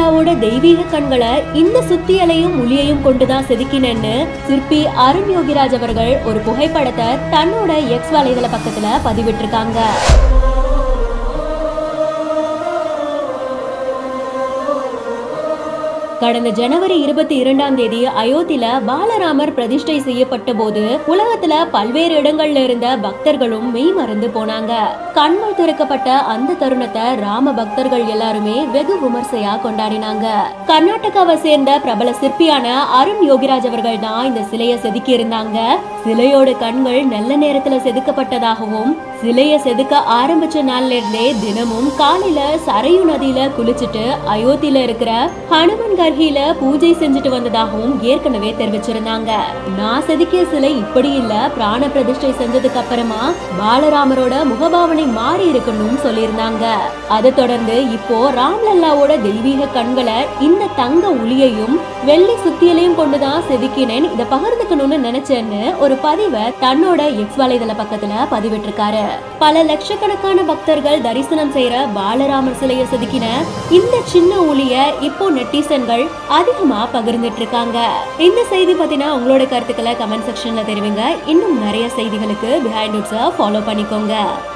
ராம்லல்லாவோட தெய்வீக கண்களை இந்த சுத்தியலையும் ஒளியையும் கொண்டுதான் செதுக்கினேன்னு சிற்பி அருண் யோகிராஜ் அவர்கள் ஒரு புகைப்படத்தை தன்னோட எக்ஸ் வலைதள பக்கத்துல பதிவிட்டிருக்காங்க கடந்த ஜனவரி இருபத்தி இரண்டாம் தேதி அயோத்தியில பாலராமர் பிரதிஷ்டை செய்யப்பட்ட போது உலகத்துல பல்வேறு இடங்கள்ல இருந்த பக்தர்களும் மெய் மறந்து போனாங்க கண்கள் திறக்கப்பட்ட அந்த தருணத்தை ராம பக்தர்கள் எல்லாருமே வெகு விமர்சையா கொண்டாடினாங்க கர்நாடகாவை சேர்ந்த பிரபல சிற்பியான அருண் யோகிராஜ் அவர்கள் தான் இந்த சிலையை செதுக்கி இருந்தாங்க சிலையோட கண்கள் நல்ல நேரத்துல செதுக்கப்பட்டதாகவும் சிலைய செதுக்க ஆரம்பிச்ச நாள்ல இருந்தே தினமும் காலையில சரையு நதியில குளிச்சுட்டு அயோத்தியில இருக்கிற ஹனுமன் கர்கில பூஜை செஞ்சுட்டு வந்ததாகவும் ஏற்கனவே தெரிவிச்சிருந்தாங்க நான் செதுக்கிய சிலை இப்படி இல்ல பிராண பிரதிஷ்டை செஞ்சதுக்கு அப்புறமா பாலராமரோட முகபாவனை மாறி இருக்கணும் சொல்லியிருந்தாங்க அதை தொடர்ந்து இப்போ ராம்லல்லாவோட தெய்வீக கண்களை இந்த தங்க ஒளியையும் வெள்ளி சுத்தியலையும் கொண்டுதான் செதுக்கினேன் இதை பகிர்ந்துக்கணும்னு நினைச்சேன்னு ஒரு பதிவை தன்னோட எக்ஸ் வலைதள பக்கத்துல பதிவிட்டிருக்காரு பல லட்சக்கணக்கான பக்தர்கள் தரிசனம் செய்யற பாலராமர் சிலையை செதுக்கின இந்த சின்ன ஒளிய இப்போ நெட்டிசன்கள் அதிகமா பகிர்ந்துட்டு இருக்காங்க இந்த செய்தி பத்தின உங்களோட கருத்துக்களை கமெண்ட் செக்ஷன்ல தெரிவிங்க இன்னும் நிறைய செய்திகளுக்கு பிஹைண்ட் ஃபாலோ பண்ணிக்கோங்க